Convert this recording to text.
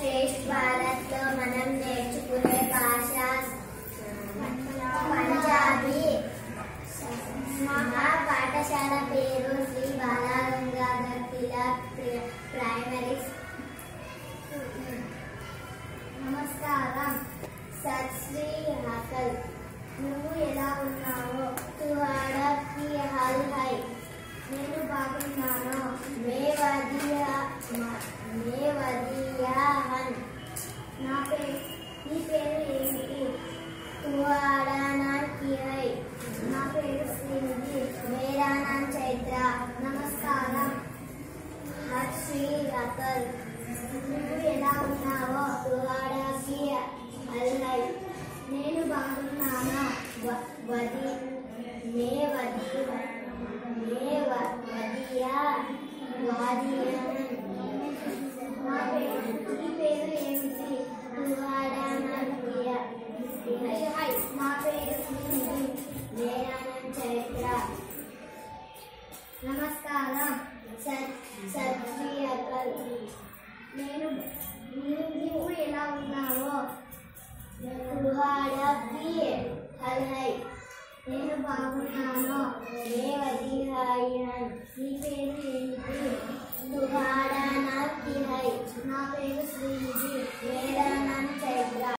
శ్రేష్ఠ భారత్ లో మనం నేర్చుకునే భాష పంజాబీ మా పాఠశాల పేరు Shri Balagangadhar Tilak pre- primary school. నమస్కారం సత్ శ్రీ అకల్ నువ్వు ఎలా ఉన్నావు తువాడా కి హల్ హై నేను బాగున్నాను మే వదియా మ- మే వదియా హన్ నా పేరు నీ పేరు ఏమిటి తువాడా నా కి హై నా పేరు శ్రీనిధి మేరా నామ్ చైత్ర నమస్కారం హత్ శ్రీ అకల్ నువ్వు ఎలా ఉన్నావో తువాడాకి అల్లై నేను బాగున్నాను వ- వది మే వది మే వ- వదియా వాదియన్ నా పేరు నీ పేరు ఏమిటి తువాడానకియ హై నా పేరు శ్రీనిధి మేరానం చైత్ర నమస్కారం సత్ సత్ శ్రీ అకల్ నేను నీవు నీవు ఎలా ఉన్నావో కుహాడకి హల్హై నేను బాగున్నాను రేవతి హాయన్ నీ పేరు ఏమిటి కుహాడా నా హై నా పేరు శ్రీనిధి వేడా